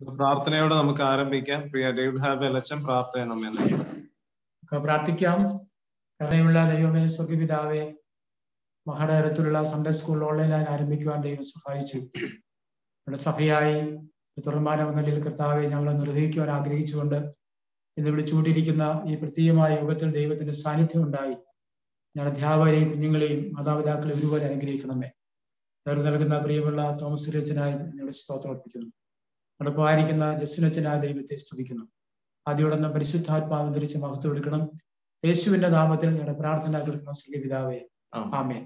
പ്രാർത്ഥനയോടെ നമുക്ക് ആരംഭിക്കാം പ്രിയ ഡേവിഡ് ഹാബ് എലച്ചൻ പ്രാർത്ഥന നമ്മെ നയിക്കും. നമുക്ക് പ്രാർത്ഥിക്കാം കരുണയുള്ള ദൈവമേ സ്വർഗപിതാവേ മഹാനഗരത്തിലുള്ള സൺഡേ സ്കൂൾ ഓൺലൈനായി ആരംഭിക്കുവാൻ ദൈവം സഹായിച്ചു നമ്മുടെ സഭയായി തുടർമാനം എന്ന നിലയിൽ കർത്താവെ ഞങ്ങൾ നിർവഹിക്കുവാൻ ആഗ്രഹിച്ചുകൊണ്ട് ഇന്ന് വിളിച്ചുകൊണ്ടിരിക്കുന്ന ഈ പ്രത്യേകമായ യോഗത്തിൽ ദൈവത്തിന്റെ സാന്നിധ്യം ഉണ്ടായി ഞങ്ങളുടെ അധ്യാപകരെയും കുഞ്ഞുങ്ങളെയും മാതാപിതാക്കളെ ഒരുപോലെ അനുഗ്രഹിക്കണമേ അവർ നൽകുന്ന പ്രിയമുള്ള തോമസ് സുരേച്ചനായി ഞങ്ങളുടെ സ്തോത്രം അർപ്പിക്കുന്നു നടപ്പായിരിക്കുന്ന ജസ്വിനച്ചനായ ദൈവത്തെ സ്തുതിക്കുന്നു ആദ്യോടൊന്ന് പരിശുദ്ധാത്മാവ് ധരിച്ച് മഹത്വം എടുക്കണം യേശുവിന്റെ നാമത്തിൽ ഞങ്ങളുടെ പ്രാർത്ഥന കേൾക്കുന്ന സ്വർഗീയ പിതാവേ ആമേൻ. ആമേൻ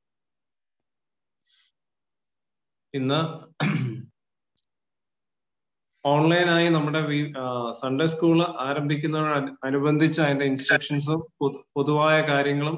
ഇന്ന് ഓൺലൈനായി നമ്മുടെ വി- ആ, സൺഡേ സ്കൂൾ ആരംഭിക്കുന്നതിനോട് അനുബന്ധിച്ച് അതിന്റെ ഇൻസ്ട്രക്ഷൻസും പൊതു- പൊതുവായ കാര്യങ്ങളും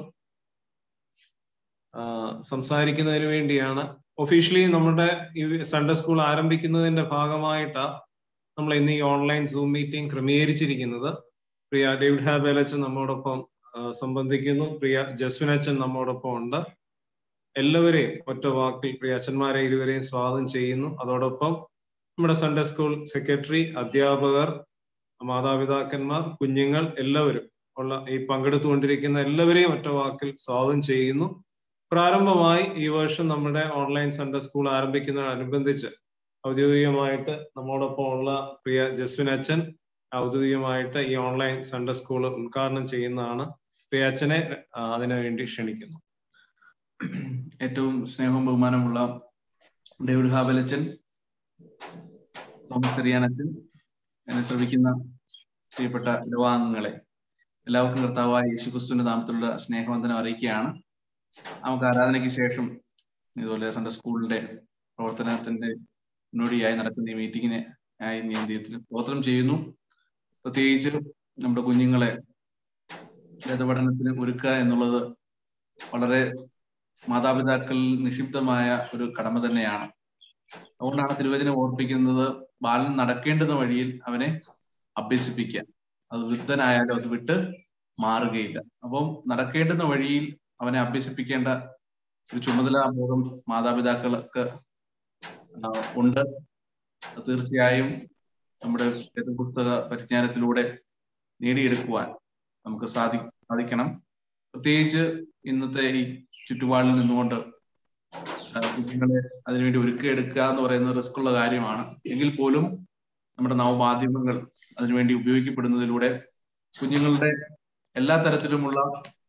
ആ, സംസാരിക്കുന്നതിന് വേണ്ടിയാണ് ഒഫീഷ്യലി നമ്മുടെ ഈ സൺഡേ സ്കൂൾ ആരംഭിക്കുന്നതിന്റെ ഭാഗമായിട്ടാ നമ്മൾ ഇന്ന് ഈ ഓൺലൈൻ സൂം മീറ്റിംഗ് ക്രമീകരിച്ചിരിക്കുന്നത് പ്രിയ ഡേവിഡ് ഹാബേലച്ചൻ നമ്മോടൊപ്പം ആ, സംബന്ധിക്കുന്നു പ്രിയ ജസ്വിൻ അച്ഛൻ നമ്മോടൊപ്പം ഉണ്ട് എല്ലാവരെയും ഒറ്റ വാക്കിൽ പ്രിയ അച്ഛന്മാരെ ഇരുവരെയും സ്വാഗതം ചെയ്യുന്നു അതോടൊപ്പം നമ്മുടെ സൺഡേ സ്കൂൾ സെക്രട്ടറി അധ്യാപകർ മാതാപിതാക്കന്മാർ കുഞ്ഞുങ്ങൾ എല്ലാവരും ഉള്ള ഈ പങ്കെടുത്തുകൊണ്ടിരിക്കുന്ന എല്ലാവരെയും ഒറ്റ വാക്കിൽ സ്വാഗതം ചെയ്യുന്നു പ്രാരംഭമായി ഈ വർഷം നമ്മുടെ ഓൺലൈൻ സൺഡേ സ്കൂൾ ആരംഭിക്കുന്നതിനനുബന്ധിച്ച് ഔദ്യോഗികമായിട്ട് നമ്മോടൊപ്പം ഉള്ള പ്രിയ ജസ്വിൻ അച്ഛൻ ഔദ്യോഗികമായിട്ട് ഈ ഓൺലൈൻ സൺഡേ സ്കൂൾ ഉദ്ഘാടനം ചെയ്യുന്നതാണ് പ്രിയ അച്ഛനെ ആ, അതിനു വേണ്ടി ക്ഷണിക്കുന്നു ഏറ്റവും സ്നേഹവും ബഹുമാനമുള്ള ഡേവിഡ് ഹാബലച്ചൻ തോമസ് ചെറിയാനച്ചൻ എന്നെ ശ്രമിക്കുന്ന പ്രിയപ്പെട്ട ലോകാംഗങ്ങളെ എല്ലാവർക്കും കർത്താവായ യേശുക്രിസ്തുവിന്റെ നാമത്തിലുള്ള സ്നേഹവന്ദനം അറിയിക്കുകയാണ് നമുക്ക് ആരാധനയ്ക്ക് ശേഷം ഇതുപോലെ സൺഡേ സ്കൂളിന്റെ പ്രവർത്തനത്തിന്റെ മുന്നോടിയായി നടക്കുന്ന ഈ മീറ്റിങ്ങിന് ആയി ഞാൻ ദൈവത്തിന് സ്തോത്രം ചെയ്യുന്നു പ്രത്യേകിച്ച് നമ്മുടെ കുഞ്ഞുങ്ങളെ വേദപഠനത്തിന് ഒരുക്കുക എന്നുള്ളത് വളരെ മാതാപിതാക്കളിൽ നിക്ഷിപ്തമായ ഒരു കടമ തന്നെയാണ് അതുകൊണ്ടാണ് തിരുവചനം ഓർപ്പിക്കുന്നത് ബാലൻ നടക്കേണ്ടുന്ന വഴിയിൽ അവനെ അഭ്യസിപ്പിക്കുക അത് വൃദ്ധനായാലും അത് വിട്ട് മാറുകയില്ല അപ്പം നടക്കേണ്ടുന്ന വഴിയിൽ അവനെ അഭ്യസിപ്പിക്കേണ്ട ഒരു ചുമതല ബോധം മാതാപിതാക്കൾക്ക് ആ, ഉണ്ട് അത് തീർച്ചയായും നമ്മുടെ പുസ്തക പരിജ്ഞാനത്തിലൂടെ നേടിയെടുക്കുവാൻ നമുക്ക് സാധി സാധിക്കണം പ്രത്യേകിച്ച് ഇന്നത്തെ ഈ ചുറ്റുപാടിൽ നിന്നുകൊണ്ട് ആ, കുഞ്ഞുങ്ങളെ അതിനുവേണ്ടി ഒരുക്കിയെടുക്കുക എന്ന് പറയുന്നത് റിസ്ക് ഉള്ള കാര്യമാണ് എങ്കിൽ പോലും നമ്മുടെ നവമാധ്യമങ്ങൾ അതിനുവേണ്ടി ഉപയോഗിക്കപ്പെടുന്നതിലൂടെ കുഞ്ഞുങ്ങളുടെ എല്ലാ തരത്തിലുമുള്ള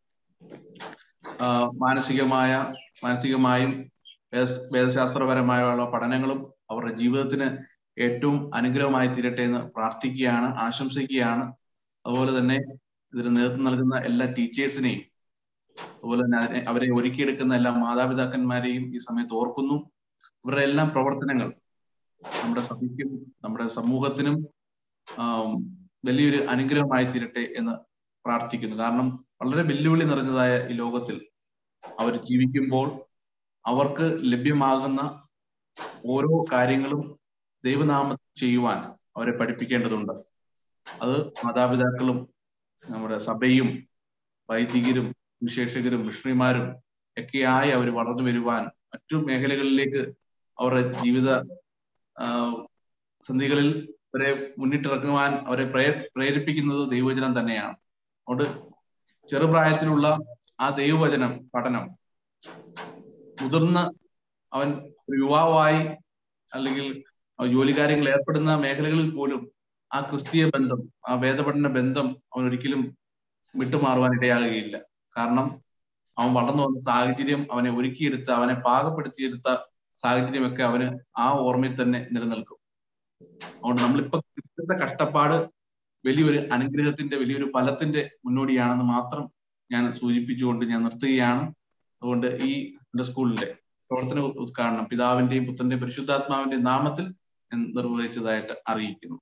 ആ, മാനസികമായ മാനസികമായും വേദ- വേദശാസ്ത്രപരമായുള്ള പഠനങ്ങളും അവരുടെ ജീവിതത്തിന് ഏറ്റവും അനുഗ്രഹമായി തീരട്ടെ എന്ന് പ്രാർത്ഥിക്കുകയാണ് ആശംസിക്കുകയാണ് അതുപോലെ തന്നെ ഇതിന് നേതൃത്വം നൽകുന്ന എല്ലാ ടീച്ചേഴ്സിനെയും അതുപോലെ തന്നെ അതിനെ അവരെ ഒരുക്കിയെടുക്കുന്ന എല്ലാ മാതാപിതാക്കന്മാരെയും ഈ സമയത്ത് ഓർക്കുന്നു ഇവരുടെ എല്ലാം പ്രവർത്തനങ്ങൾ നമ്മുടെ സഭയ്ക്കും നമ്മുടെ സമൂഹത്തിനും ആം, വലിയൊരു അനുഗ്രഹമായി തീരട്ടെ എന്ന് പ്രാർത്ഥിക്കുന്നു കാരണം വളരെ വെല്ലുവിളി നിറഞ്ഞതായ ഈ ലോകത്തിൽ അവർ ജീവിക്കുമ്പോൾ അവർക്ക് ലഭ്യമാകുന്ന ഓരോ കാര്യങ്ങളും ദൈവനാമത്തിൽ ചെയ്യുവാൻ അവരെ പഠിപ്പിക്കേണ്ടതുണ്ട് അത് മാതാപിതാക്കളും നമ്മുടെ സഭയും വൈദികരും വിശേഷകരും മിഷണറിമാരും ഒക്കെയായി അവർ വളർന്നു വരുവാൻ മറ്റു മേഖലകളിലേക്ക് അവരുടെ ജീവിത ആ, സന്ധികളിൽ അവരെ മുന്നിട്ടിറക്കുവാൻ അവരെ പ്രേ പ്രേരിപ്പിക്കുന്നത് ദൈവവചനം തന്നെയാണ് അതുകൊണ്ട് ചെറുപ്രായത്തിലുള്ള ആ ദൈവവചനം പഠനം മുതിർന്ന അവൻ ഒരു യുവാവായി അല്ലെങ്കിൽ ജോലി കാര്യങ്ങളിൽ ഏർപ്പെടുന്ന മേഖലകളിൽ പോലും ആ ക്രിസ്തീയ ബന്ധം ആ വേദപഠന ബന്ധം അവൻ ഒരിക്കലും വിട്ടുമാറുവാൻ ഇടയാകുകയില്ല കാരണം അവൻ വളർന്നു വന്ന സാഹചര്യം അവനെ ഒരുക്കിയെടുത്ത അവനെ പാകപ്പെടുത്തിയെടുത്ത സാഹചര്യമൊക്കെ അവന് ആ ഓർമ്മയിൽ തന്നെ നിലനിൽക്കും അതുകൊണ്ട് നമ്മളിപ്പോ ഇപ്പോഴത്തെ കഷ്ടപ്പാട് വലിയൊരു അനുഗ്രഹത്തിന്റെ വലിയൊരു ഫലത്തിന്റെ മുന്നോടിയാണെന്ന് മാത്രം ഞാൻ സൂചിപ്പിച്ചുകൊണ്ട് ഞാൻ നിർത്തുകയാണ് അതുകൊണ്ട് ഈ സൺഡേ സ്കൂളിന്റെ പ്രവർത്തന ഉദ്ഘാടനം പിതാവിന്റെയും പുത്രന്റെയും പരിശുദ്ധാത്മാവിന്റെയും നാമത്തിൽ ഞാൻ നിർവഹിച്ചതായിട്ട് അറിയിക്കുന്നു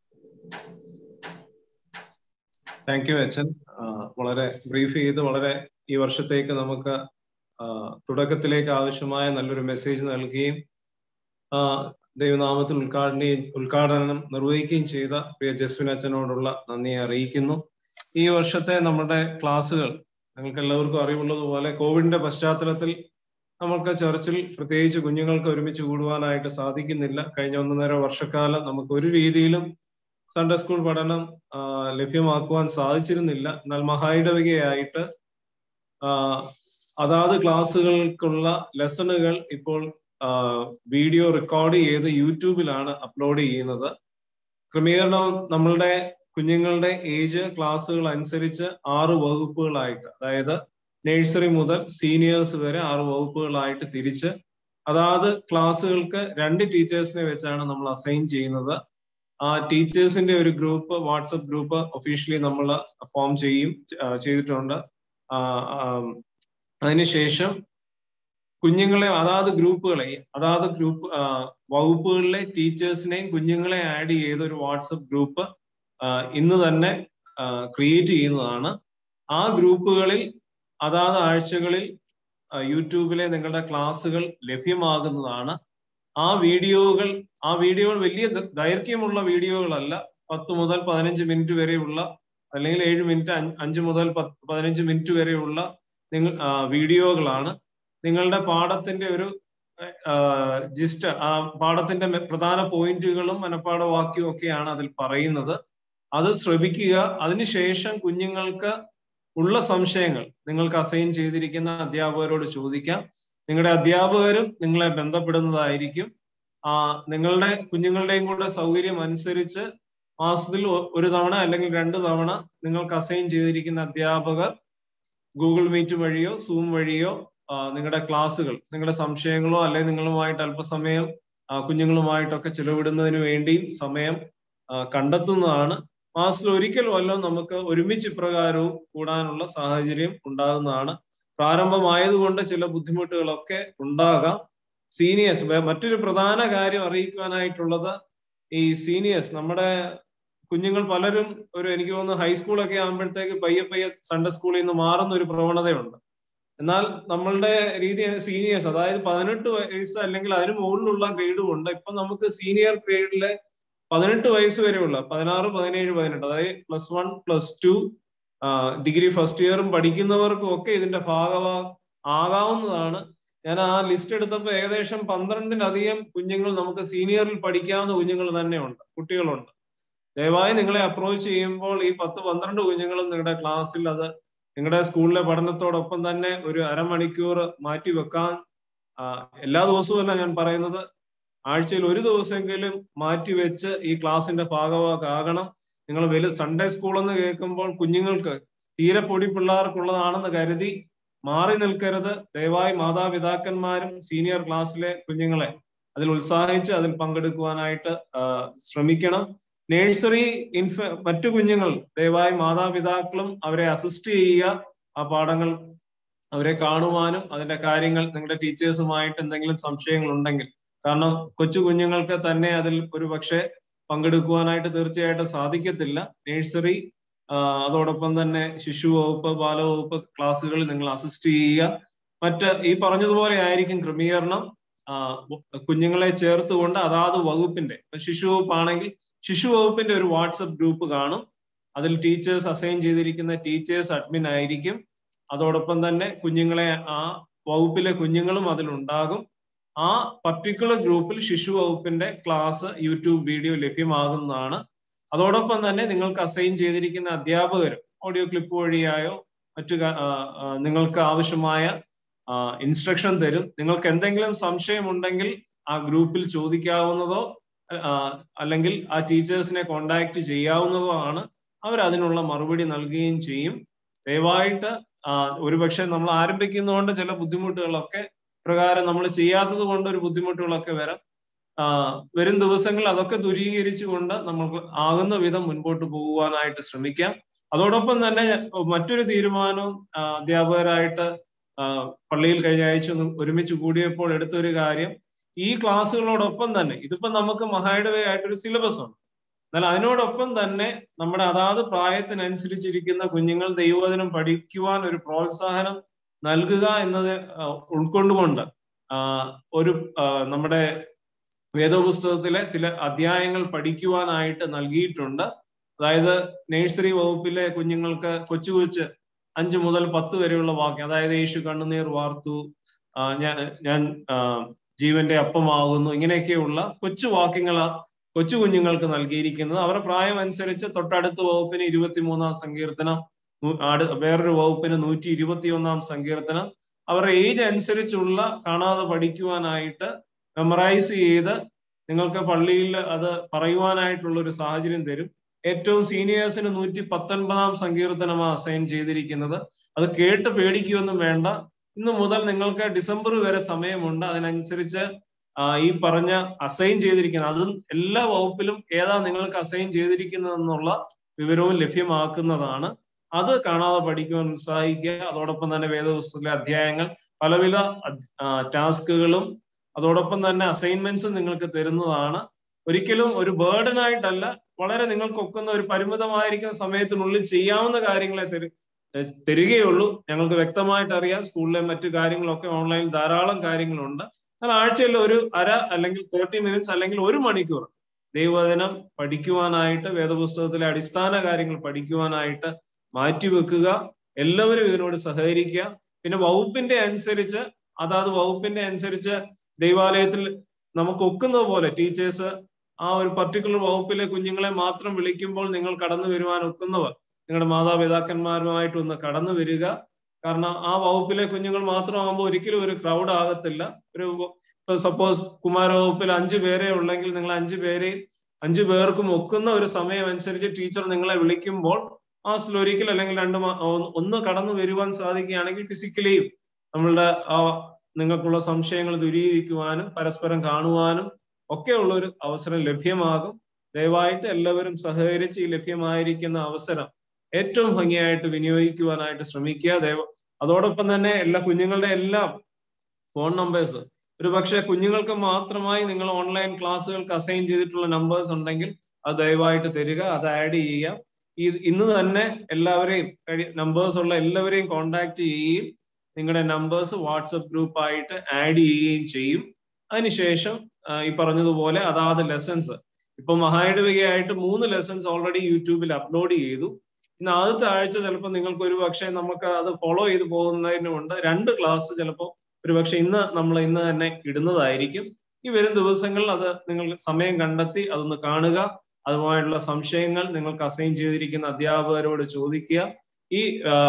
താങ്ക് യു അച്ഛൻ ആ, വളരെ ബ്രീഫ് ചെയ്ത് വളരെ ഈ വർഷത്തേക്ക് നമുക്ക് ആ, തുടക്കത്തിലേക്ക് ആവശ്യമായ നല്ലൊരു മെസ്സേജ് നൽകുകയും ആ, ദൈവനാമത്തിൽ ഉദ്ഘാടനം ഉദ്ഘാടനം നിർവഹിക്കുകയും ചെയ്ത പ്രിയ ജസ്വിൻ അച്ഛനോടുള്ള നന്ദി അറിയിക്കുന്നു ഈ വർഷത്തെ നമ്മുടെ ക്ലാസ്സുകൾ ഞങ്ങൾക്ക് എല്ലാവർക്കും അറിവുള്ളതുപോലെ കോവിഡിന്റെ പശ്ചാത്തലത്തിൽ നമുക്ക് ചർച്ചിൽ പ്രത്യേകിച്ച് കുഞ്ഞുങ്ങൾക്ക് ഒരുമിച്ച് കൂടുവാനായിട്ട് സാധിക്കുന്നില്ല കഴിഞ്ഞ ഒന്നര വർഷക്കാലം നമുക്ക് ഒരു രീതിയിലും സൺഡേ സ്കൂൾ പഠനം ലഭ്യമാക്കുവാൻ സാധിച്ചിരുന്നില്ല എന്നാൽ മഹായിടവകയായിട്ട് അതാത് ക്ലാസ്സുകൾക്കുള്ള ലെസണുകൾ ഇപ്പോൾ വീഡിയോ റെക്കോർഡ് ചെയ്ത് യൂട്യൂബിലാണ് അപ്ലോഡ് ചെയ്യുന്നത് ക്രമീകരണം നമ്മളുടെ കുഞ്ഞുങ്ങളുടെ ഏജ് ക്ലാസ്സുകൾ അനുസരിച്ച് ആറ് വകുപ്പുകളായിട്ട് അതായത് നഴ്സറി മുതൽ സീനിയേഴ്സ് വരെ ആറ് വകുപ്പുകളായിട്ട് തിരിച്ച് അതാത് ക്ലാസ്സുകൾക്ക് രണ്ട് ടീച്ചേഴ്സിനെ വെച്ചാണ് നമ്മൾ അസൈൻ ചെയ്യുന്നത് ആ ടീച്ചേഴ്സിന്റെ ഒരു ഗ്രൂപ്പ് വാട്സപ്പ് ഗ്രൂപ്പ് ഒഫീഷ്യലി നമ്മൾ ഫോം ചെയ്യും ചെയ്തിട്ടുണ്ട് അതിനുശേഷം കുഞ്ഞുങ്ങളെ അതാത് ഗ്രൂപ്പുകളെ അതാത് ഗ്രൂപ്പ് വകുപ്പുകളിലെ ടീച്ചേഴ്സിനെയും കുഞ്ഞുങ്ങളെ ആഡ് ചെയ്ത ഒരു വാട്സപ്പ് ഗ്രൂപ്പ് ഇന്ന് തന്നെ ക്രിയേറ്റ് ചെയ്യുന്നതാണ് ആ ഗ്രൂപ്പുകളിൽ അതാത് ആഴ്ചകളിൽ യൂട്യൂബിലെ നിങ്ങളുടെ ക്ലാസ്സുകൾ ലഭ്യമാകുന്നതാണ് ആ വീഡിയോകൾ ആ വീഡിയോകൾ വലിയ ദൈർഘ്യമുള്ള വീഡിയോകളല്ല പത്ത് മുതൽ പതിനഞ്ച് മിനിറ്റ് വരെയുള്ള അല്ലെങ്കിൽ ഏഴ് മിനിറ്റ് അഞ്ച് മുതൽ പതിനഞ്ച് മിനിറ്റ് വരെയുള്ള നിങ്ങൾ വീഡിയോകളാണ് നിങ്ങളുടെ പാഠത്തിന്റെ ഒരു ജിസ്റ്റ് ആ പാഠത്തിന്റെ പ്രധാന പോയിന്റുകളും മനഃപ്പാഠവാക്യവും ഒക്കെയാണ് അതിൽ പറയുന്നത് അത് ശ്രവിക്കുക അതിനുശേഷം കുഞ്ഞുങ്ങൾക്ക് ഉള്ള സംശയങ്ങൾ നിങ്ങൾക്ക് അസൈൻ ചെയ്തിരിക്കുന്ന അധ്യാപകരോട് ചോദിക്കാം നിങ്ങളുടെ അധ്യാപകരും നിങ്ങളെ ബന്ധപ്പെടുന്നതായിരിക്കും ആ നിങ്ങളുടെ കുഞ്ഞുങ്ങളുടെയും കൂടെ സൗകര്യം അനുസരിച്ച് മാസത്തിൽ ഒരു തവണ അല്ലെങ്കിൽ രണ്ട് തവണ നിങ്ങൾക്ക് അസൈൻ ചെയ്തിരിക്കുന്ന അധ്യാപകർ ഗൂഗിൾ മീറ്റ് വഴിയോ സൂം വഴിയോ നിങ്ങളുടെ ക്ലാസ്സുകൾ നിങ്ങളുടെ സംശയങ്ങളോ അല്ലെങ്കിൽ നിങ്ങളുമായിട്ട് അല്പസമയം കുഞ്ഞുങ്ങളുമായിട്ടൊക്കെ ചിലവിടുന്നതിന് വേണ്ടിയും സമയം കണ്ടെത്തുന്നതാണ് മാസത്തിൽ ഒരിക്കൽ വല്ലതും നമുക്ക് ഒരുമിച്ച് ഇപ്രകാരവും കൂടാനുള്ള സാഹചര്യം ഉണ്ടാകുന്നതാണ് പ്രാരംഭമായതുകൊണ്ട് ചില ബുദ്ധിമുട്ടുകളൊക്കെ ഉണ്ടാകാം സീനിയേഴ്സ് മറ്റൊരു പ്രധാന കാര്യം അറിയിക്കുവാനായിട്ടുള്ളത് ഈ സീനിയേഴ്സ് നമ്മുടെ കുഞ്ഞുങ്ങൾ പലരും ഒരു എനിക്ക് തോന്നുന്നു ഹൈസ്കൂളൊക്കെ ആകുമ്പോഴത്തേക്ക് പയ്യെ പയ്യെ സൺഡേ സ്കൂളിൽ നിന്ന് മാറുന്ന ഒരു പ്രവണതയുണ്ട് എന്നാൽ നമ്മളുടെ രീതി സീനിയേഴ്സ് അതായത് പതിനെട്ട് വയസ്സ് അല്ലെങ്കിൽ അതിന് മുകളിലുള്ള ഗ്രേഡും ഉണ്ട് ഇപ്പൊ നമുക്ക് സീനിയർ ഗ്രേഡിലെ പതിനെട്ട് വയസ്സ് വരെയുള്ള പതിനാറ് പതിനേഴ് പതിനെട്ട് അതായത് plus one plus two degree first ഇയറും പഠിക്കുന്നവർക്കും ഒക്കെ ഇതിന്റെ ഭാഗമാ ആകാവുന്നതാണ് ഞാൻ ആ ലിസ്റ്റ് എടുത്തപ്പോൾ ഏകദേശം പന്ത്രണ്ടിലധികം കുഞ്ഞുങ്ങൾ നമുക്ക് സീനിയറിൽ പഠിക്കാവുന്ന കുഞ്ഞുങ്ങൾ തന്നെയുണ്ട് കുട്ടികളുണ്ട് ദയവായി നിങ്ങളെ അപ്രോച്ച് ചെയ്യുമ്പോൾ ഈ പത്ത് പന്ത്രണ്ട് കുഞ്ഞുങ്ങളും നിങ്ങളുടെ ക്ലാസ്സിൽ അത് നിങ്ങളുടെ സ്കൂളിലെ പഠനത്തോടൊപ്പം തന്നെ ഒരു അരമണിക്കൂർ മാറ്റി വെക്കാൻ എല്ലാ ദിവസവും അല്ല ഞാൻ പറയുന്നത് ആഴ്ചയിൽ ഒരു ദിവസമെങ്കിലും മാറ്റിവെച്ച് ഈ ക്ലാസിന്റെ ഭാഗമാകണം നിങ്ങൾ വലിയ സൺഡേ സ്കൂൾ എന്ന് കേൾക്കുമ്പോൾ കുഞ്ഞുങ്ങൾക്ക് തീരെ പൊടി പിള്ളേർക്കുള്ളതാണെന്ന് കരുതി മാറി നിൽക്കരുത് ദയവായി മാതാപിതാക്കന്മാരും സീനിയർ ക്ലാസ്സിലെ കുഞ്ഞുങ്ങളെ അതിൽ ഉത്സാഹിച്ച് അതിൽ പങ്കെടുക്കുവാനായിട്ട് ശ്രമിക്കണം നേഴ്സറി ഇൻഫ മറ്റു കുഞ്ഞുങ്ങൾ ദയവായി മാതാപിതാക്കളും അവരെ അസിസ്റ്റ് ചെയ്യുക ആ പാഠങ്ങൾ അവരെ കാണുവാനും അതിന്റെ കാര്യങ്ങൾ നിങ്ങളുടെ ടീച്ചേഴ്സുമായിട്ട് എന്തെങ്കിലും സംശയങ്ങൾ ഉണ്ടെങ്കിൽ കാരണം കൊച്ചു കുഞ്ഞുങ്ങൾക്ക് തന്നെ അതിൽ ഒരു പക്ഷേ പങ്കെടുക്കുവാനായിട്ട് തീർച്ചയായിട്ടും സാധിക്കത്തില്ല നേഴ്സറി അതോടൊപ്പം തന്നെ ശിശു വകുപ്പ് ബാലവകുപ്പ് ക്ലാസ്സുകളിൽ നിങ്ങൾ അസിസ്റ്റ് ചെയ്യുക മറ്റ് ഈ പറഞ്ഞതുപോലെ ആയിരിക്കും ക്രമീകരണം കുഞ്ഞുങ്ങളെ ചേർത്തുകൊണ്ട് അതാത് വകുപ്പിന്റെ ശിശു വകുപ്പാണെങ്കിൽ ശിശു വകുപ്പിന്റെ ഒരു വാട്സപ്പ് ഗ്രൂപ്പ് കാണും അതിൽ ടീച്ചേഴ്സ് അസൈൻ ചെയ്തിരിക്കുന്ന ടീച്ചേഴ്സ് അഡ്മിൻ ആയിരിക്കും അതോടൊപ്പം തന്നെ കുഞ്ഞുങ്ങളെ ആ വകുപ്പിലെ കുഞ്ഞുങ്ങളും അതിലുണ്ടാകും ആ പർട്ടിക്കുലർ ഗ്രൂപ്പിൽ ശിശു വകുപ്പിന്റെ ക്ലാസ് യൂട്യൂബ് വീഡിയോ ലഭ്യമാകുന്നതാണ് അതോടൊപ്പം തന്നെ നിങ്ങൾക്ക് അസൈൻ ചെയ്തിരിക്കുന്ന അധ്യാപകരും ഓഡിയോ ക്ലിപ്പ് വഴിയായോ മറ്റു നിങ്ങൾക്ക് ആവശ്യമായ ഇൻസ്ട്രക്ഷൻ തരും നിങ്ങൾക്ക് എന്തെങ്കിലും സംശയമുണ്ടെങ്കിൽ ആ ഗ്രൂപ്പിൽ ചോദിക്കാവുന്നതോ അല്ലെങ്കിൽ ആ ടീച്ചേഴ്സിനെ കോണ്ടാക്ട് ചെയ്യാവുന്നതോ ആണ് അവർ അതിനുള്ള മറുപടി നൽകുകയും ചെയ്യും ദയവായിട്ട് ഒരുപക്ഷെ നമ്മൾ ആരംഭിക്കുന്നതുകൊണ്ട് ചില ബുദ്ധിമുട്ടുകളൊക്കെ പ്രകാരം നമ്മൾ ചെയ്യാത്തത് കൊണ്ട് ഒരു ബുദ്ധിമുട്ടുകളൊക്കെ വരാം വരും ദിവസങ്ങളിൽ അതൊക്കെ ദൂരീകരിച്ചുകൊണ്ട് നമുക്ക് ആകുന്ന വിധം മുൻപോട്ട് പോകുവാനായിട്ട് ശ്രമിക്കാം അതോടൊപ്പം തന്നെ മറ്റൊരു തീരുമാനവും അധ്യാപകരായിട്ട് പള്ളിയിൽ കഴിഞ്ഞ ആഴ്ച ഒന്ന് ഒരുമിച്ച് കൂടിയപ്പോൾ എടുത്തൊരു കാര്യം ഈ ക്ലാസ്സുകളോടൊപ്പം തന്നെ ഇതിപ്പോ നമുക്ക് മഹായുടെ ആയിട്ടൊരു സിലബസ് ഉണ്ട് എന്നാൽ അതിനോടൊപ്പം തന്നെ നമ്മുടെ അതാത് പ്രായത്തിനനുസരിച്ചിരിക്കുന്ന കുഞ്ഞുങ്ങൾ ദൈവവചനം പഠിക്കുവാൻ ഒരു പ്രോത്സാഹനം നൽകുക എന്നത് ഉൾക്കൊണ്ടുകൊണ്ട് ഒരു നമ്മുടെ വേദപുസ്തകത്തിലെ ചില അധ്യായങ്ങൾ പഠിക്കുവാനായിട്ട് നൽകിയിട്ടുണ്ട് അതായത് നഴ്സറി വകുപ്പിലെ കുഞ്ഞുങ്ങൾക്ക് കൊച്ചു കൊച്ച് അഞ്ചു മുതൽ പത്ത് വരെയുള്ള വാക്യം അതായത് യേശു കണ്ണുനീർ വാർത്തു ഞാൻ ഞാൻ ജീവന്റെ അപ്പമാകുന്നു ഇങ്ങനെയൊക്കെയുള്ള കൊച്ചു വാക്യങ്ങൾ കൊച്ചു കുഞ്ഞുങ്ങൾക്ക് നൽകിയിരിക്കുന്നത് അവരുടെ പ്രായം അനുസരിച്ച് തൊട്ടടുത്ത വകുപ്പിന് ഇരുപത്തിമൂന്നാം സങ്കീർത്തനം വേറൊരു വകുപ്പിന് നൂറ്റി ഇരുപത്തി ഒന്നാം സങ്കീർത്തനം അവരുടെ ഏജ് അനുസരിച്ചുള്ള കാണാതെ പഠിക്കുവാനായിട്ട് മെമ്മറൈസ് ചെയ്ത് നിങ്ങൾക്ക് പള്ളിയിൽ അത് പറയുവാനായിട്ടുള്ള ഒരു സാഹചര്യം തരും ഏറ്റവും സീനിയേഴ്സിന് നൂറ്റി പത്തൊൻപതാം സങ്കീർത്തനമാണ് അസൈൻ ചെയ്തിരിക്കുന്നത് അത് കേട്ട് പേടിക്കുകയൊന്നും വേണ്ട ഇന്ന് മുതൽ നിങ്ങൾക്ക് ഡിസംബർ വരെ സമയമുണ്ട് അതിനനുസരിച്ച് ഈ പറഞ്ഞ അസൈൻ ചെയ്തിരിക്കുന്നത് അതും എല്ലാ വകുപ്പിലും ഏതാ നിങ്ങൾക്ക് അസൈൻ ചെയ്തിരിക്കുന്നതെന്നുള്ള വിവരവും ലഭ്യമാക്കുന്നതാണ് അത് കാണാതെ പഠിക്കുവാൻ ഉത്സാഹിക്കുക അതോടൊപ്പം തന്നെ വേദപുസ്തകത്തിലെ അധ്യായങ്ങൾ പലവിധ ടാസ്കുകളും അതോടൊപ്പം തന്നെ അസൈൻമെന്റ്സും നിങ്ങൾക്ക് തരുന്നതാണ് ഒരിക്കലും ഒരു ബേർഡൻ ആയിട്ടല്ല വളരെ നിങ്ങൾക്ക് ഒക്കുന്ന ഒരു പരിമിതമായിരിക്കുന്ന സമയത്തിനുള്ളിൽ ചെയ്യാവുന്ന കാര്യങ്ങളെ തരും തരികയുള്ളൂ ഞങ്ങൾക്ക് വ്യക്തമായിട്ട് അറിയാം സ്കൂളിലെ മറ്റു കാര്യങ്ങളൊക്കെ ഓൺലൈനിൽ ധാരാളം കാര്യങ്ങളുണ്ട് എന്നാൽ ആഴ്ചയിൽ ഒരു അര അല്ലെങ്കിൽ തേർട്ടി മിനിറ്റ്സ് അല്ലെങ്കിൽ ഒരു മണിക്കൂർ ദൈവവചനം പഠിക്കുവാനായിട്ട് വേദപുസ്തകത്തിലെ അടിസ്ഥാന കാര്യങ്ങൾ പഠിക്കുവാനായിട്ട് മാറ്റിവെക്കുക എല്ലാവരും ഇതിനോട് സഹകരിക്കുക പിന്നെ വകുപ്പിന്റെ അനുസരിച്ച് അതാത് വകുപ്പിന്റെ അനുസരിച്ച് ദൈവാലയത്തിൽ നമുക്ക് ഒക്കുന്നത് പോലെ ടീച്ചേഴ്സ് ആ ഒരു പർട്ടിക്കുലർ വകുപ്പിലെ കുഞ്ഞുങ്ങളെ മാത്രം വിളിക്കുമ്പോൾ നിങ്ങൾ കടന്നു വരുവാൻ ഒക്കുന്നവർ നിങ്ങളുടെ മാതാപിതാക്കന്മാരുമായിട്ട് ഒന്ന് കടന്നു വരിക കാരണം ആ വകുപ്പിലെ കുഞ്ഞുങ്ങൾ മാത്രമാകുമ്പോൾ ഒരിക്കലും ഒരു ക്രൗഡ് ആകത്തില്ല ഒരു ഇപ്പൊ സപ്പോസ് കുമാര വകുപ്പിൽ അഞ്ചു പേരെ ഉള്ളെങ്കിൽ നിങ്ങൾ അഞ്ചു പേരെ അഞ്ചു പേർക്കും ഒക്കുന്ന ഒരു സമയം അനുസരിച്ച് ടീച്ചർ നിങ്ങളെ വിളിക്കുമ്പോൾ മാസത്തിൽ ഒരിക്കൽ അല്ലെങ്കിൽ രണ്ട് ഒന്ന് കടന്നു വരുവാൻ സാധിക്കുകയാണെങ്കിൽ ഫിസിക്കലിയും നമ്മളുടെ ആ നിങ്ങൾക്കുള്ള സംശയങ്ങൾ ദൂരീകരിക്കുവാനും പരസ്പരം കാണുവാനും ഒക്കെ ഉള്ള ഒരു അവസരം ലഭ്യമാകും ദയവായിട്ട് എല്ലാവരും സഹകരിച്ച് ഈ ലഭ്യമായിരിക്കുന്ന അവസരം ഏറ്റവും ഭംഗിയായിട്ട് വിനിയോഗിക്കുവാനായിട്ട് ശ്രമിക്കുക ദയവ അതോടൊപ്പം തന്നെ എല്ലാ കുഞ്ഞുങ്ങളുടെ എല്ലാം ഫോൺ നമ്പേഴ്സ് ഒരു പക്ഷേ കുഞ്ഞുങ്ങൾക്ക് മാത്രമായി നിങ്ങൾ ഓൺലൈൻ ക്ലാസ്സുകൾക്ക് അസൈൻ ചെയ്തിട്ടുള്ള നമ്പേഴ്സ് ഉണ്ടെങ്കിൽ അത് ദയവായിട്ട് തരിക അത് ആഡ് ചെയ്യുക ഈ ഇന്ന് തന്നെ എല്ലാവരെയും നമ്പേഴ്സ് ഉള്ള എല്ലാവരെയും കോണ്ടാക്ട് ചെയ്യുകയും നിങ്ങളുടെ നമ്പേഴ്സ് വാട്സപ്പ് ഗ്രൂപ്പ് ആയിട്ട് ആഡ് ചെയ്യുകയും ചെയ്യും അതിനുശേഷം ഈ പറഞ്ഞതുപോലെ അതാത് ലെസൺസ് ഇപ്പൊ മഹായിടവികയായിട്ട് മൂന്ന് ലെസൺസ് ഓൾറെഡി യൂട്യൂബിൽ അപ്ലോഡ് ചെയ്തു ഇന്ന് ആദ്യത്തെ ആഴ്ച ചിലപ്പോൾ നിങ്ങൾക്ക് ഒരു പക്ഷേ നമുക്ക് അത് ഫോളോ ചെയ്ത് പോകുന്നതിനുമുണ്ട് രണ്ട് ക്ലാസ് ചിലപ്പോൾ ഒരു പക്ഷെ ഇന്ന് നമ്മൾ ഇന്ന് തന്നെ ഇടുന്നതായിരിക്കും ഈ വരും ദിവസങ്ങളിൽ അത് നിങ്ങൾ സമയം കണ്ടെത്തി അതൊന്ന് കാണുക അതുമായിട്ടുള്ള സംശയങ്ങൾ നിങ്ങൾക്ക് അസൈൻ ചെയ്തിരിക്കുന്ന അധ്യാപകരോട് ചോദിക്കുക ഈ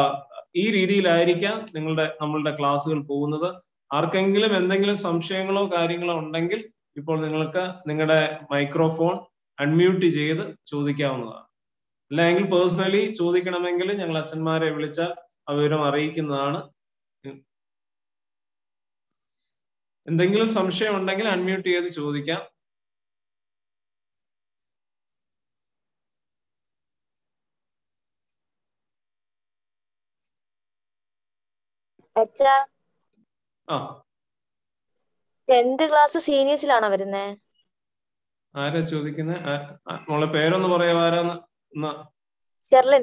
ഈ രീതിയിലായിരിക്കാം നിങ്ങളുടെ നമ്മളുടെ ക്ലാസ്സുകൾ പോകുന്നത് ആർക്കെങ്കിലും എന്തെങ്കിലും സംശയങ്ങളോ കാര്യങ്ങളോ ഉണ്ടെങ്കിൽ ഇപ്പോൾ നിങ്ങൾക്ക് നിങ്ങളുടെ മൈക്രോഫോൺ അൺമ്യൂട്ട് ചെയ്ത് ചോദിക്കാവുന്നതാണ് അല്ലെങ്കിൽ പേഴ്സണലി ചോദിക്കണമെങ്കിൽ ഞങ്ങൾ അച്ഛന്മാരെ വിളിച്ചാൽ ആ വിവരം അറിയിക്കുന്നതാണ് എന്തെങ്കിലും സംശയം ഉണ്ടെങ്കിൽ അൺമ്യൂട്ട് ചെയ്ത് ചോദിക്കാം അച്ഛാ ആ ടെൻത്ത് ക്ലാസ് സീനിയേഴ്സിലാണോ വരുന്നേ ആരാ ചോദിക്കുന്നത് മോളെ പേരൊന്ന് പറയാം ആരാന്ന് എന്നാ ഷെർലിൻ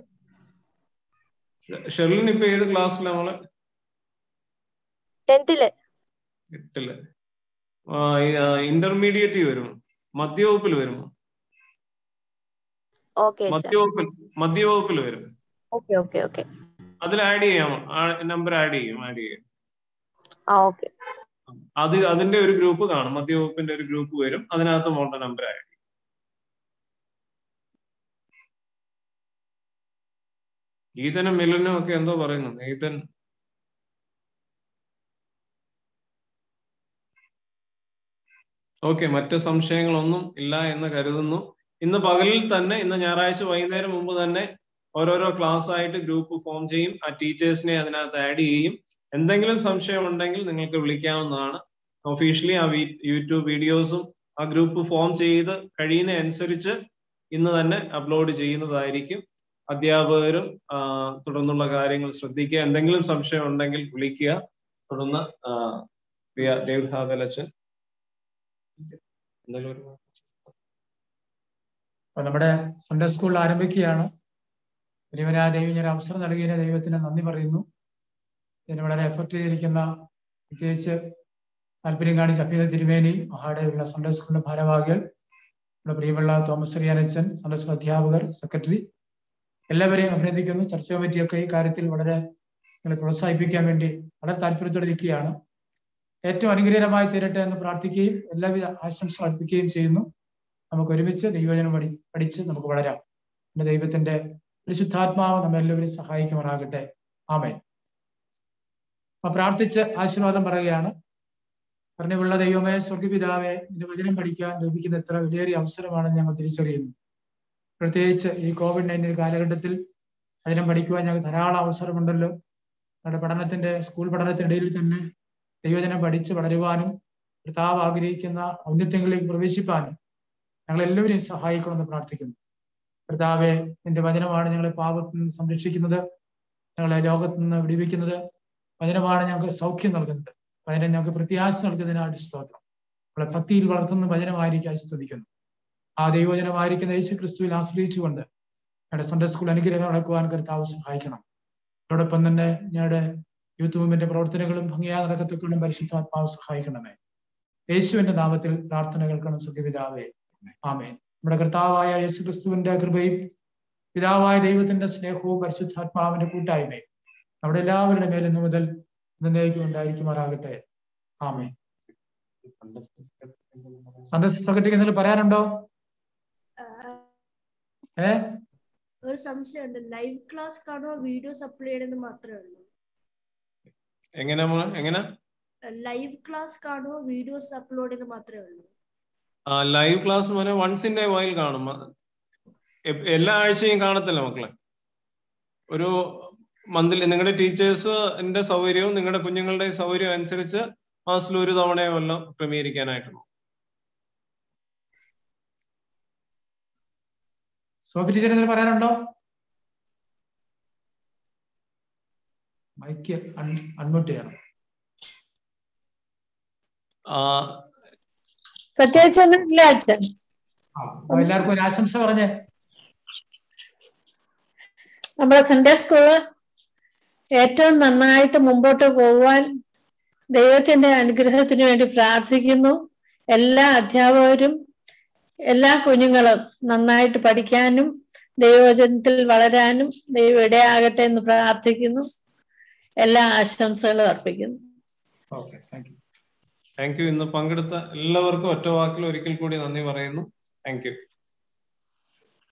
ഷെർലിൻ ഇപ്പൊ ഏത് ക്ലാസ്സിലാ മോളെ ടെൻത്തില് എട്ടില് ഇന്റർമീഡിയറ്റ് വരും മധ്യവകുപ്പിൽ വരും ഓക്കെ മധ്യവകുപ്പിൽ മധ്യവകുപ്പിൽ വരും ഓക്കെ ഓക്കെ ഓക്കെ അതിൽ ആഡ് ചെയ്യാം നമ്പർ ആഡ് ചെയ്യും ആഡ് ചെയ്യും ആ ഓക്കെ അത് അതിന്റെ ഒരു ഗ്രൂപ്പ് കാണും മധ്യവകുപ്പിന്റെ ഒരു ഗ്രൂപ്പ് വരും അതിനകത്ത് മോളുടെ നമ്പർ ആഡ് ചെയ്യും ഈതനും മിലനും ഒക്കെ എന്തോ പറയുന്നു ഈതൻ ഓക്കെ മറ്റ് സംശയങ്ങളൊന്നും ഇല്ല എന്ന് കരുതുന്നു ഇന്ന് പകലിൽ തന്നെ ഇന്ന് ഞായറാഴ്ച വൈകുന്നേരം മുമ്പ് തന്നെ ഓരോരോ ക്ലാസ് ആയിട്ട് ഗ്രൂപ്പ് ഫോം ചെയ്യും ആ ടീച്ചേഴ്സിനെ അതിനകത്ത് ആഡ് ചെയ്യും എന്തെങ്കിലും സംശയം ഉണ്ടെങ്കിൽ നിങ്ങൾക്ക് വിളിക്കാവുന്നതാണ് ഒഫീഷ്യലി ആ യൂട്യൂബ് വീഡിയോസും ആ ഗ്രൂപ്പ് ഫോം ചെയ്ത് കഴിയുന്ന അനുസരിച്ച് ഇന്ന് തന്നെ അപ്ലോഡ് ചെയ്യുന്നതായിരിക്കും അധ്യാപകരും തുടർന്നുള്ള കാര്യങ്ങൾ ശ്രദ്ധിക്കുക എന്തെങ്കിലും സംശയം ഉണ്ടെങ്കിൽ വിളിക്കുക തുടർന്ന് ഡേവിഡ് ഹാവലച്ചൻ നമ്മുടെ സൺഡേ സ്കൂൾ ആരംഭിക്കുകയാണ് വലിയവനായ ദൈവം ഞാൻ അവസരം നൽകിയ ദൈവത്തിന് നന്ദി പറയുന്നു ഇതിന് വളരെ എഫർട്ട് ചെയ്തിരിക്കുന്ന പ്രത്യേകിച്ച് താല്പര്യം കാണിച്ച അഭ്യത തിരുമേനി മഹാടെയുള്ള സൺഡേ സ്കൂളിന്റെ ഭാരവാഹികൾ നമ്മുടെ പ്രിയമുള്ള തോമസ് റിയാനച്ചൻ സൺഡേ സ്കൂൾ അധ്യാപകർ സെക്രട്ടറി എല്ലാവരെയും അഭിനന്ദിക്കുന്നു ചർച്ച കമ്മിറ്റിയൊക്കെ ഈ കാര്യത്തിൽ വളരെ നിങ്ങളെ പ്രോത്സാഹിപ്പിക്കാൻ വേണ്ടി വളരെ താല്പര്യത്തോടെ ഇരിക്കുകയാണ് ഏറ്റവും അനുഗ്രഹീതമായി തീരട്ടെ എന്ന് പ്രാർത്ഥിക്കുകയും എല്ലാവിധ ആശംസ അർപ്പിക്കുകയും ചെയ്യുന്നു നമുക്ക് ഒരുമിച്ച് ദൈവജനം പഠി പഠിച്ച് നമുക്ക് വളരാം എന്റെ ദൈവത്തിന്റെ പരിശുദ്ധാത്മാവ് നമ്മെല്ലാവരും സഹായിക്കുമാറാകട്ടെ ആമേ അപ്പൊ പ്രാർത്ഥിച്ച് ആശീർവാദം പറയുകയാണ് പറഞ്ഞുള്ള ദൈവമേ സ്വർഗപിതാവെ നിന്റെ വചനം പഠിക്കാൻ ലഭിക്കുന്ന എത്ര വിലയേറിയ അവസരമാണെന്ന് ഞങ്ങൾ തിരിച്ചറിയുന്നു പ്രത്യേകിച്ച് ഈ കോവിഡ് നയൻറ്റീൻ കാലഘട്ടത്തിൽ വചനം പഠിക്കുവാൻ ഞങ്ങൾക്ക് ധാരാളം അവസരമുണ്ടല്ലോ ഞങ്ങളുടെ പഠനത്തിന്റെ സ്കൂൾ പഠനത്തിനിടയിൽ തന്നെ ദൈവജനം പഠിച്ച് വളരുവാനും കർത്താവ് ആഗ്രഹിക്കുന്ന ഔന്നത്യങ്ങളിലേക്ക് പ്രവേശിപ്പാനും ഞങ്ങളെല്ലാവരെയും സഹായിക്കണമെന്ന് പ്രാർത്ഥിക്കുന്നു കർത്താവെ നിന്റെ വചനമാണ് ഞങ്ങളെ പാപത്തിൽ നിന്ന് സംരക്ഷിക്കുന്നത് ഞങ്ങളെ ലോകത്ത് നിന്ന് വിടിവിക്കുന്നത് വചനമാണ് ഞങ്ങൾക്ക് സൗഖ്യം നൽകുന്നത് വചനം ഞങ്ങൾക്ക് പ്രത്യാശ നൽകുന്നതിനായിട്ട് സ്തോത്രം നമ്മളെ ഭക്തിയിൽ വളർത്തുന്ന വചനമായിരിക്കാൻ സ്തുതിക്കുന്നു ആ ദൈവജനമായിരിക്കുന്ന യേശു ക്രിസ്തുവിൽ ആശ്രയിച്ചുകൊണ്ട് ഞങ്ങളുടെ സൺഡേ സ്കൂൾ അനുഗ്രഹം നടക്കുവാൻ കർത്താവ് സഹായിക്കണം അതോടൊപ്പം തന്നെ ഞങ്ങളുടെ യൂത്ത് മൂവ്മെന്റ് പ്രവർത്തനങ്ങളും ഭംഗിയാ നടക്കത്തക്കളും പരിശുദ്ധാത്മാവ് സഹായിക്കണമേ യേശുവിന്റെ നാമത്തിൽ പ്രാർത്ഥന കേൾക്കണം സുഖപിതാവേ ആമേ നമ്മുടെ കർത്താവായ യേശു ക്രിസ്തുവിന്റെ കൃപയും പിതാവായ ദൈവത്തിന്റെ സ്നേഹവും പരിശുദ്ധാത്മാവിന്റെ കൂട്ടായ്മയും നമ്മുടെ എല്ലാവരുടെ മേൽ ഇന്നു മുതൽ എന്നേക്കും ഉണ്ടായിരിക്കുമാറാകട്ടെ ആമേ സൺഡേ സെക്രട്ടറിക്ക് എന്തെങ്കിലും പറയാനുണ്ടോ ഏ ഒരു സംശയമുണ്ട് ലൈവ് ക്ലാസ് കാണോ വീഡിയോസ് അപ്ലോഡ് ചെയ്യണമെന്ന് മാത്രമേ ഉള്ളൂ എങ്ങനെ മോളെ? എങ്ങനെ ലൈവ് ക്ലാസ് കാണോ വീഡിയോസ് അപ്ലോഡ് ചെയ്യുന്നത് മാത്രമേ ഉള്ളൂ ലൈവ് ക്ലാസ് മോനെ വൺസ് ഇൻ എ വൈൽ കാണും അത് എ- എല്ലാ ആഴ്ചയും കാണത്തില്ല മക്കളെ ഒരു മന്തിൽ നിങ്ങളുടെ ടീച്ചേഴ്സിന്റെ സൗകര്യവും നിങ്ങളുടെ കുഞ്ഞുങ്ങളുടെ സൗകര്യവും അനുസരിച്ച് മാസത്തിൽ ഒരു തവണയോ എല്ലാം ക്രമീകരിക്കാനായിട്ടുണ്ട് സോഫി ടീച്ചർ എന്തെങ്കിലും പറയാനുണ്ടോ മൈക്ക് അൺമ്യൂട്ട് ചെയ്യണം ആ, പ്രത്യേകിച്ചൊന്നും ഇല്ല അച്ഛൻ ആ അപ്പൊ എല്ലാവർക്കും ഒരു ആശംസ പറഞ്ഞേ നമ്മുടെ സൺഡേ സ്കൂള് ഏറ്റവും നന്നായിട്ട് മുമ്പോട്ട് പോകുവാൻ ദൈവത്തിന്റെ അനുഗ്രഹത്തിന് വേണ്ടി പ്രാർത്ഥിക്കുന്നു എല്ലാ അധ്യാപകരും എല്ലാ കുഞ്ഞുങ്ങളും നന്നായിട്ട് പഠിക്കാനും ദൈവവചനത്തിൽ വളരാനും ദൈവം ഇടയാകട്ടെ എന്ന് പ്രാർത്ഥിക്കുന്നു എല്ലാ ആശംസകളും അർപ്പിക്കുന്നു okay thank you thank you ഇന്ന് പങ്കെടുത്ത എല്ലാവർക്കും ഒറ്റ വാക്കിൽ ഒരിക്കൽ കൂടി നന്ദി പറയുന്നു താങ്ക് യു